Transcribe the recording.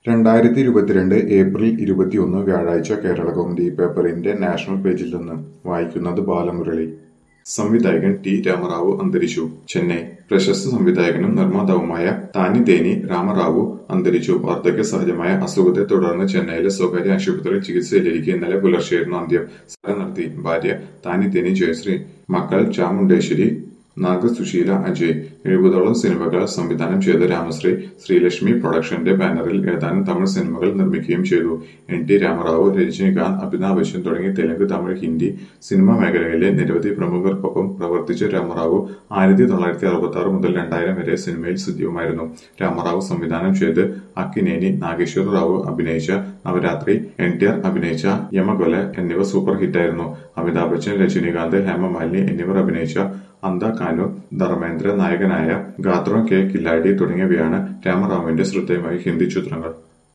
രണ്ടായിരത്തി ഇരുപത്തിരണ്ട് ഏപ്രിൽ ഇരുപത്തിയൊന്ന് വ്യാഴാഴ്ച കേരളകൗമുദി പേപ്പറിന്റെ നാഷണൽ പേജിൽ നിന്ന് വായിക്കുന്നത് ബാലമുരളി സംവിധായകൻ ടി രാമറാവു അന്തരിച്ചു ചെന്നൈ പ്രശസ്ത സംവിധായകനും നിർമ്മാതാവുമായ താനിതേനി രാമറാവു അന്തരിച്ചു വാർദ്ധക്യ സഹജമായ അസുഖത്തെ തുടർന്ന് ചെന്നൈയിലെ സ്വകാര്യ ആശുപത്രിയിൽ ചികിത്സയിലിരിക്കെ ഇന്നലെ പുലർച്ചെയായിരുന്നു അന്ത്യം സംസ്കാരം നടത്തി ഭാര്യ താനിതേനി ജയശ്രീ മക്കൾ ചാമുണ്ടേശ്വരി നാഗസുശീല അജയ് എഴുപതോളം സിനിമകൾ സംവിധാനം ചെയ്ത രാമശ്രീ ശ്രീലക്ഷ്മി പ്രൊഡക്ഷന്റെ ബാനറിൽ ഏതാനും തമിഴ് സിനിമകൾ നിർമ്മിക്കുകയും ചെയ്തു എൻ ടി രാമറാവു രജനികാന്ത് അമിതാഭ് ബച്ചൻ തുടങ്ങി തെലുങ്ക് തമിഴ് ഹിന്ദി സിനിമാ മേഖലയിലെ നിരവധി പ്രമുഖർക്കൊപ്പം പ്രവർത്തിച്ച രാമറാവു ആയിരത്തി തൊള്ളായിരത്തി അറുപത്തി ആറ് മുതൽ രണ്ടായിരം വരെ സിനിമയിൽ സജീവമായിരുന്നു രാമറാവു സംവിധാനം ചെയ്ത് അക്കിനേനി നാഗേശ്വര റാവു അഭിനയിച്ച നവരാത്രി എൻ ടി ആർ അഭിനയിച്ച യമകൊല എന്നിവ സൂപ്പർ ഹിറ്റായിരുന്നു അമിതാഭ് ബച്ചൻ രജനികാന്ത് ഹേമമാലിനി എന്നിവർ അഭിനയിച്ച അന്ത കാനു ധർമ്മേന്ദ്ര നായകനായ ഗാത്രോ കെ കില്ലാടി തുടങ്ങിയവയാണ് രാമറാവുവിന്റെ ശ്രദ്ധേയമായ ഹിന്ദി ചിത്രങ്ങൾ